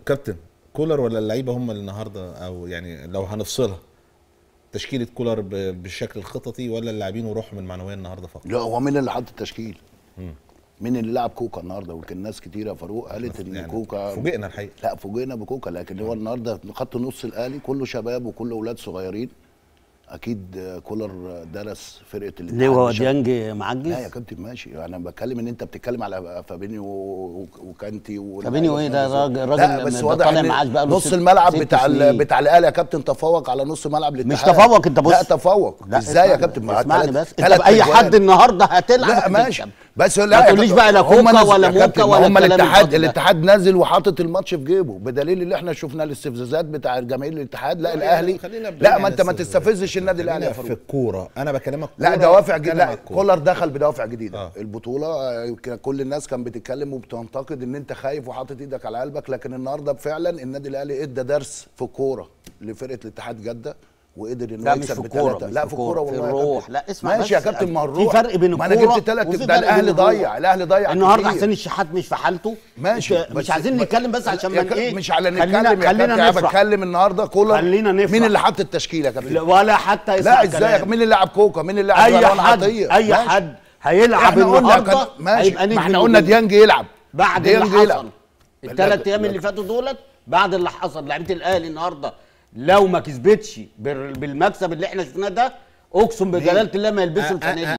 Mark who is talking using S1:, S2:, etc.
S1: كابتن كولر ولا اللعيبه هم اللي النهارده او يعني لو هنفصلها تشكيله كولر ب- بالشكل الخططي ولا اللاعبين وروحهم المعنويه النهارده فقط
S2: لا هو مين اللي حط التشكيل؟ مين اللي لعب كوكا النهارده وكان ناس كتير يا فاروق قالت ان
S1: يعني
S2: كوكا
S1: فوجئنا الحقيقه
S2: لا فوجئنا بكوكا لكن هو النهارده خط نص الاهلي كله شباب وكله اولاد صغيرين اكيد آه، كولر درس فرقه الاتحاد
S3: ليه هو
S2: بشكل-
S3: ديانج
S2: لا يا
S3: معجز
S2: كابتن ماشي انا بتكلم ان انت بتتكلم على فابينيو و- وكانتي و-
S3: فابينيو ايه ده راجل
S2: لا
S3: راجل
S2: بس
S3: ده
S2: واضح
S3: طالع
S2: ان
S3: معاش بقى له
S2: نص
S3: ست-
S2: الملعب
S3: ست
S2: بتاع ال-
S3: سنين.
S2: بتاع الاهلي يا كابتن تفوق على نص ملعب الاتحاد
S3: مش تفوق انت بص
S2: لا تفوق
S3: لا
S2: ازاي يا
S3: اسمعني-
S2: كابتن ما
S3: اسمعني
S2: تلات-
S3: بس انت
S2: تلات
S3: باي
S2: أجوان.
S3: حد النهارده هتلعب
S2: لا
S3: هتكسب.
S2: ماشي بس لا
S3: ما
S2: يا
S3: تقوليش
S2: كابتن،
S3: بقى لا
S2: هم
S3: كوكا
S2: ناس-
S3: ولا
S2: يا
S3: موكا
S2: كابتن،
S3: ولا
S2: هم
S3: الكلام
S2: الاتحاد
S3: الفاضي ده.
S2: الاتحاد نازل وحاطط الماتش في جيبه بدليل اللي احنا شفنا الاستفزازات بتاع جماهير الاتحاد لا
S1: يعني
S2: الاهلي
S1: خلينا بعيد
S2: لا
S1: عن
S2: ما انت ما
S1: الاستفزازات.
S2: تستفزش النادي الاهلي يا
S1: خلينا في
S2: فاروق
S1: الكوره انا بكلمك
S2: لا
S1: كورة،
S2: دوافع
S1: بتكلم
S2: جديده
S1: على
S2: لا
S1: الكورة.
S2: كولر دخل بدوافع جديده
S1: آه.
S2: آه. البطوله آه، كان كل الناس كان بتتكلم وبتنتقد ان انت خايف وحاطط ايدك على قلبك لكن النهارده فعلا النادي الاهلي ادى درس في الكوره لفرقه الاتحاد جده وقدر انه
S3: لا مش
S2: يكسب
S3: في الكوره
S2: بثلاثه
S3: مش
S2: لا في الكوره
S3: في
S2: والله يا
S3: الروح
S2: كابتن.
S3: لا اسمع
S2: ماشي يا
S3: بس.
S2: كابتن ما
S3: في
S2: الروح
S3: فرق بين
S2: ما
S3: الكوره
S2: انا جبت ثلاث
S3: وفي
S2: ده
S3: فرق بين
S2: الاهلي
S3: الروح.
S2: ضيع الاهلي ضيع
S3: النهارده
S2: كتير.
S3: حسين الشحات مش في حالته
S2: ماشي
S3: مش, مش عايزين
S2: بس-
S3: نتكلم بس عشان
S2: يا
S3: من
S2: كابتن
S3: ايه
S2: مش على
S3: خلينا
S2: نتكلم يا
S3: خلينا
S2: كابتن انا
S3: نفرح
S2: بتكلم النهارده كولر
S3: خلينا نفرح.
S2: مين اللي حط التشكيله يا كابتن
S3: ولا حتى يسمع
S2: لا ازاي
S3: كلام.
S2: مين اللي لعب كوكا مين اللي لعب
S3: اي
S2: مروان
S3: حد
S2: عطيه
S3: اي
S2: ماشي.
S3: حد هيلعب
S2: احنا قلنا
S3: النهارده
S2: كان ماشي
S3: هيبقى نجم
S2: ما احنا قلنا
S3: البطولة.
S2: ديانج يلعب
S3: بعد اللي
S2: ديانج
S3: حصل
S2: يلعب.
S3: الثلاث
S2: لا-
S3: ايام
S2: لا-
S3: اللي فاتوا دولت بعد اللي حصل لعيبه الاهلي النهارده لو ما كسبتش بال- بالمكسب اللي احنا شفناه ده اقسم بجلاله الله ما يلبسوا
S1: أ- أ-
S3: الفانيلا